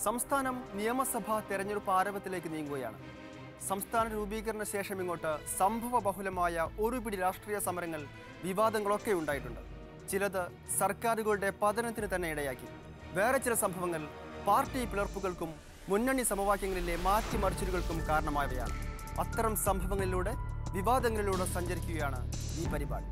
സംസ്ഥാനം നിയമസഭാ തെരഞ്ഞെടുപ്പ് ആരംഭത്തിലേക്ക് നീങ്ങുകയാണ് സംസ്ഥാന രൂപീകരണ ശേഷം ഇങ്ങോട്ട് സംഭവ ബഹുലമായ ഒരു പിടി രാഷ്ട്രീയ സമരങ്ങൾ വിവാദങ്ങളൊക്കെ ഉണ്ടായിട്ടുണ്ട് ചിലത് സർക്കാരുകളുടെ പതനത്തിന് തന്നെ ഇടയാക്കി വേറെ ചില സംഭവങ്ങൾ പാർട്ടി പിളർപ്പുകൾക്കും മുന്നണി സമവാക്യങ്ങളിലെ മാറ്റിമറിച്ചിലുകൾക്കും കാരണമായവയാണ് അത്തരം സംഭവങ്ങളിലൂടെ വിവാദങ്ങളിലൂടെ സഞ്ചരിക്കുകയാണ് ഈ പരിപാടി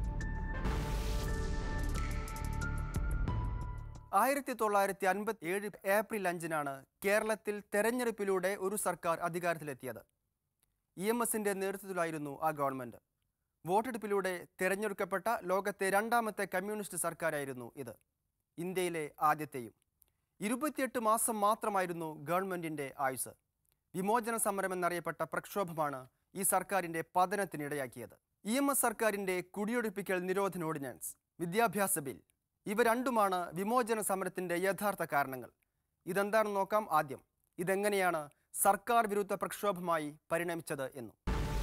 ആയിരത്തി തൊള്ളായിരത്തി അൻപത്തി ഏഴ് ഏപ്രിൽ അഞ്ചിനാണ് കേരളത്തിൽ തെരഞ്ഞെടുപ്പിലൂടെ ഒരു സർക്കാർ അധികാരത്തിലെത്തിയത് ഇ എം എസിന്റെ നേതൃത്വത്തിലായിരുന്നു ആ ഗവൺമെന്റ് വോട്ടെടുപ്പിലൂടെ തെരഞ്ഞെടുക്കപ്പെട്ട ലോകത്തെ രണ്ടാമത്തെ കമ്മ്യൂണിസ്റ്റ് സർക്കാരായിരുന്നു ഇത് ഇന്ത്യയിലെ ആദ്യത്തെയും ഇരുപത്തിയെട്ട് മാസം മാത്രമായിരുന്നു ഗവൺമെന്റിന്റെ ആയുസ് വിമോചന സമരം എന്നറിയപ്പെട്ട പ്രക്ഷോഭമാണ് ഈ സർക്കാരിന്റെ പതനത്തിനിടയാക്കിയത് ഇ എം എസ് സർക്കാരിന്റെ കുടിയൊഴിപ്പിക്കൽ നിരോധന ഓർഡിനൻസ് വിദ്യാഭ്യാസ ബിൽ ഇവ രണ്ടുമാണ് വിമോചന സമരത്തിന്റെ യഥാർത്ഥ കാരണങ്ങൾ ഇതെന്താണെന്ന് നോക്കാം ആദ്യം ഇതെങ്ങനെയാണ് സർക്കാർ വിരുദ്ധ പ്രക്ഷോഭമായി പരിണമിച്ചത് എന്നും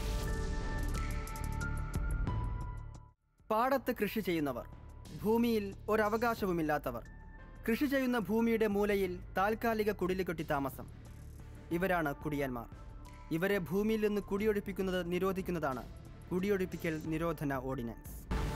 പാടത്ത് കൃഷി ചെയ്യുന്നവർ ഭൂമിയിൽ ഒരവകാശവുമില്ലാത്തവർ കൃഷി ചെയ്യുന്ന ഭൂമിയുടെ മൂലയിൽ താൽക്കാലിക കുടില് കെട്ടി താമസം ഇവരാണ് കുടിയന്മാർ ഇവരെ ഭൂമിയിൽ നിന്ന് കുടിയൊഴിപ്പിക്കുന്നത് നിരോധിക്കുന്നതാണ് കുടിയൊഴിപ്പിക്കൽ നിരോധന ഓർഡിനൻസ്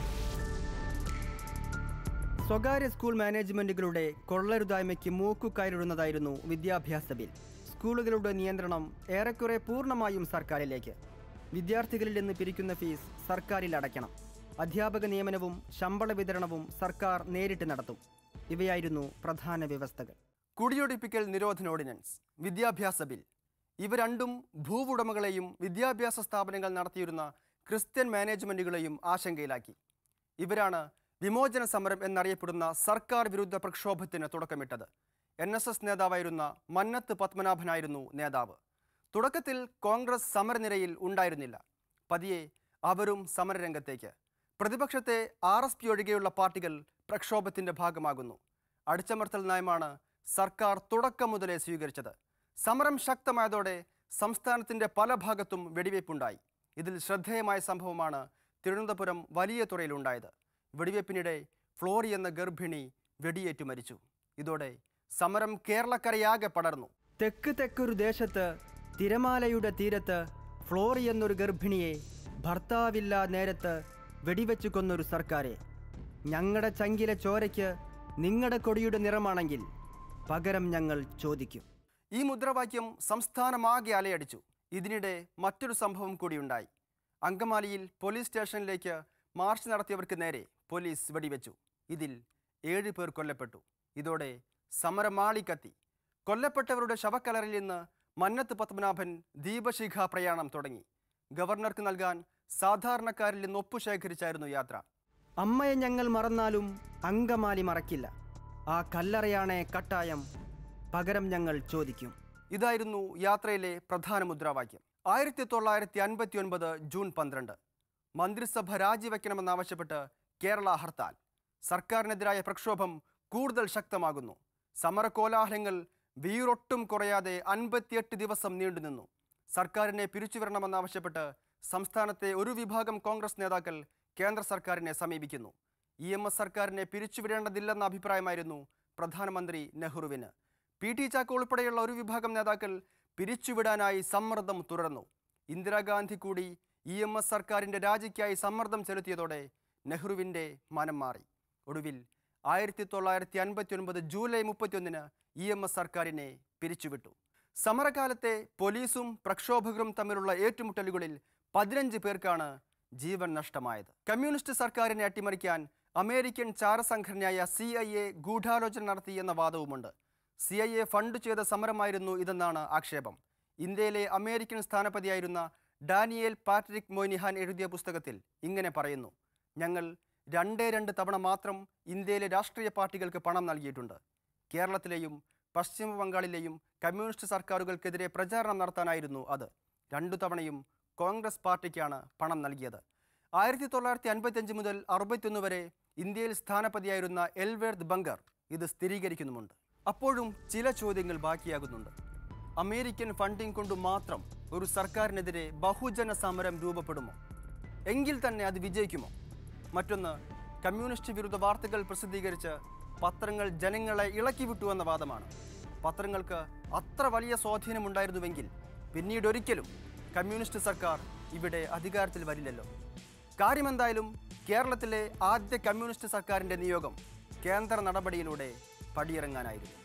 സ്വകാര്യ സ്കൂൾ മാനേജ്മെന്റുകളുടെ കൊള്ളരുതായ്മയ്ക്ക് മൂക്കുകയറിടുന്നതായിരുന്നു വിദ്യാഭ്യാസ ബിൽ സ്കൂളുകളുടെ നിയന്ത്രണം ഏറെക്കുറെ പൂർണ്ണമായും സർക്കാരിലേക്ക് വിദ്യാർത്ഥികളിൽ നിന്ന് പിരിക്കുന്ന ഫീസ് സർക്കാരിൽ അടയ്ക്കണം അധ്യാപക നിയമനവും ശമ്പള വിതരണവും സർക്കാർ നേരിട്ട് നടത്തും ഇവയായിരുന്നു പ്രധാന വ്യവസ്ഥകൾ കുടിയൊഴിപ്പിക്കൽ നിരോധന ഓർഡിനൻസ് വിദ്യാഭ്യാസ ബിൽ ഇവ രണ്ടും ഭൂവുടമകളെയും വിദ്യാഭ്യാസ സ്ഥാപനങ്ങൾ നടത്തിയിരുന്ന ക്രിസ്ത്യൻ മാനേജ്മെന്റുകളെയും ആശങ്കയിലാക്കി ഇവരാണ് വിമോചന സമരം എന്നറിയപ്പെടുന്ന സർക്കാർ വിരുദ്ധ പ്രക്ഷോഭത്തിന് തുടക്കമിട്ടത് എൻ എസ് എസ് നേതാവായിരുന്ന മന്നത്ത് പത്മനാഭനായിരുന്നു നേതാവ് തുടക്കത്തിൽ കോൺഗ്രസ് സമരനിരയിൽ ഉണ്ടായിരുന്നില്ല പതിയെ അവരും സമരരംഗത്തേക്ക് പ്രതിപക്ഷത്തെ ആർ എസ് പി ഒഴികെയുള്ള പാർട്ടികൾ പ്രക്ഷോഭത്തിന്റെ ഭാഗമാകുന്നു അടിച്ചമർത്തൽ നയമാണ് സർക്കാർ തുടക്കം മുതലേ സ്വീകരിച്ചത് സമരം ശക്തമായതോടെ സംസ്ഥാനത്തിന്റെ പല ഭാഗത്തും വെടിവയ്പുണ്ടായി ഇതിൽ ശ്രദ്ധേയമായ സംഭവമാണ് തിരുവനന്തപുരം വലിയ തുറയിലുണ്ടായത് വെടിവയ്പ്പിനിടെ ഫ്ലോറി എന്ന ഗർഭിണി വെടിയേറ്റു മരിച്ചു ഇതോടെ സമരം കേരളക്കരയാകെ പടർന്നു തെക്ക് തെക്കൊരു ദേശത്ത് തിരമാലയുടെ തീരത്ത് ഫ്ലോറി എന്നൊരു ഗർഭിണിയെ ഭർത്താവില്ല നേരത്ത് വെടിവെച്ചു കൊന്നൊരു സർക്കാരെ ഞങ്ങളുടെ ചങ്കിലെ ചോരയ്ക്ക് നിങ്ങളുടെ കൊടിയുടെ നിറമാണെങ്കിൽ പകരം ഞങ്ങൾ ചോദിക്കും ഈ മുദ്രാവാക്യം സംസ്ഥാനമാകെ അലയടിച്ചു ഇതിനിടെ മറ്റൊരു സംഭവം കൂടിയുണ്ടായി അങ്കമാലിയിൽ പോലീസ് സ്റ്റേഷനിലേക്ക് മാർച്ച് നടത്തിയവർക്ക് നേരെ പോലീസ് വെടിവെച്ചു ഇതിൽ ഏഴ് പേർ കൊല്ലപ്പെട്ടു ഇതോടെ സമരമാളി കത്തി കൊല്ലപ്പെട്ടവരുടെ ശവക്കലറിൽ നിന്ന് മന്നത്ത് പത്മനാഭൻ ദീപശിഖ പ്രയാണം തുടങ്ങി ഗവർണർക്ക് നൽകാൻ സാധാരണക്കാരിൽ നിന്ന് ഒപ്പു ശേഖരിച്ചായിരുന്നു യാത്ര അമ്മയെ ഞങ്ങൾ മറന്നാലും അങ്കമാലി മറക്കില്ല ആ കല്ലറയാണേ കട്ടായം പകരം ഞങ്ങൾ ചോദിക്കും ഇതായിരുന്നു യാത്രയിലെ പ്രധാന മുദ്രാവാക്യം ആയിരത്തി തൊള്ളായിരത്തി അൻപത്തി ഒൻപത് ജൂൺ പന്ത്രണ്ട് മന്ത്രിസഭ രാജിവെക്കണമെന്നാവശ്യപ്പെട്ട് കേരള ഹർത്താൽ സർക്കാരിനെതിരായ പ്രക്ഷോഭം കൂടുതൽ ശക്തമാകുന്നു സമരകോലാഹലങ്ങൾ വീറൊട്ടും കുറയാതെ അൻപത്തിയെട്ട് ദിവസം നീണ്ടുനിന്നു സർക്കാരിനെ പിരിച്ചുവിടണമെന്നാവശ്യപ്പെട്ട് സംസ്ഥാനത്തെ ഒരു വിഭാഗം കോൺഗ്രസ് നേതാക്കൾ കേന്ദ്ര സർക്കാരിനെ സമീപിക്കുന്നു ഇ എം എസ് സർക്കാരിനെ പിരിച്ചുവിടേണ്ടതില്ലെന്ന അഭിപ്രായമായിരുന്നു പ്രധാനമന്ത്രി നെഹ്റുവിന് പി ടി ചാക്കോ ഉൾപ്പെടെയുള്ള ഒരു വിഭാഗം നേതാക്കൾ പിരിച്ചുവിടാനായി സമ്മർദ്ദം തുടർന്നു ഇന്ദിരാഗാന്ധി കൂടി ഇ എം എസ് സർക്കാരിൻ്റെ രാജിക്കായി സമ്മർദ്ദം ചെലുത്തിയതോടെ നെഹ്റുവിൻ്റെ മനം മാറി ഒടുവിൽ ആയിരത്തി തൊള്ളായിരത്തി അൻപത്തി ഒൻപത് ജൂലൈ മുപ്പത്തിയൊന്നിന് ഇ എം എസ് സർക്കാരിനെ പിരിച്ചുവിട്ടു സമരകാലത്തെ പോലീസും പ്രക്ഷോഭകരും തമ്മിലുള്ള ഏറ്റുമുട്ടലുകളിൽ പതിനഞ്ച് പേർക്കാണ് ജീവൻ നഷ്ടമായത് കമ്മ്യൂണിസ്റ്റ് സർക്കാരിനെ അട്ടിമറിക്കാൻ അമേരിക്കൻ ചാരസംഘടനയായ സി ഐ എ ഗൂഢാലോചന നടത്തി എന്ന വാദവുമുണ്ട് സി ഐ എ ഫണ്ട് ചെയ്ത സമരമായിരുന്നു ഇതെന്നാണ് ആക്ഷേപം ഇന്ത്യയിലെ അമേരിക്കൻ സ്ഥാനപതിയായിരുന്ന ഡാനിയേൽ പാട്രിക് മൊയ്നിഹാൻ എഴുതിയ പുസ്തകത്തിൽ ഇങ്ങനെ പറയുന്നു ഞങ്ങൾ രണ്ടേ രണ്ട് തവണ മാത്രം ഇന്ത്യയിലെ രാഷ്ട്രീയ പാർട്ടികൾക്ക് പണം നൽകിയിട്ടുണ്ട് കേരളത്തിലെയും പശ്ചിമ ബംഗാളിലെയും കമ്മ്യൂണിസ്റ്റ് സർക്കാരുകൾക്കെതിരെ പ്രചാരണം നടത്താനായിരുന്നു അത് രണ്ടു തവണയും കോൺഗ്രസ് പാർട്ടിക്കാണ് പണം നൽകിയത് ആയിരത്തി തൊള്ളായിരത്തി അൻപത്തിയഞ്ച് മുതൽ അറുപത്തിയൊന്ന് വരെ ഇന്ത്യയിൽ സ്ഥാനപതിയായിരുന്ന എൽവേർദ് ബങ്കർ ഇത് സ്ഥിരീകരിക്കുന്നുമുണ്ട് അപ്പോഴും ചില ചോദ്യങ്ങൾ ബാക്കിയാകുന്നുണ്ട് അമേരിക്കൻ ഫണ്ടിംഗ് കൊണ്ട് മാത്രം ഒരു സർക്കാരിനെതിരെ ബഹുജന സമരം രൂപപ്പെടുമോ എങ്കിൽ തന്നെ അത് വിജയിക്കുമോ മറ്റൊന്ന് കമ്മ്യൂണിസ്റ്റ് വിരുദ്ധ വാർത്തകൾ പ്രസിദ്ധീകരിച്ച് പത്രങ്ങൾ ജനങ്ങളെ ഇളക്കിവിട്ടു എന്ന വാദമാണ് പത്രങ്ങൾക്ക് അത്ര വലിയ സ്വാധീനമുണ്ടായിരുന്നുവെങ്കിൽ പിന്നീട് ഒരിക്കലും കമ്മ്യൂണിസ്റ്റ് സർക്കാർ ഇവിടെ അധികാരത്തിൽ വരില്ലല്ലോ കാര്യമെന്തായാലും കേരളത്തിലെ ആദ്യ കമ്മ്യൂണിസ്റ്റ് സർക്കാരിൻ്റെ നിയോഗം കേന്ദ്ര നടപടിയിലൂടെ പടിയിറങ്ങാനായിരുന്നു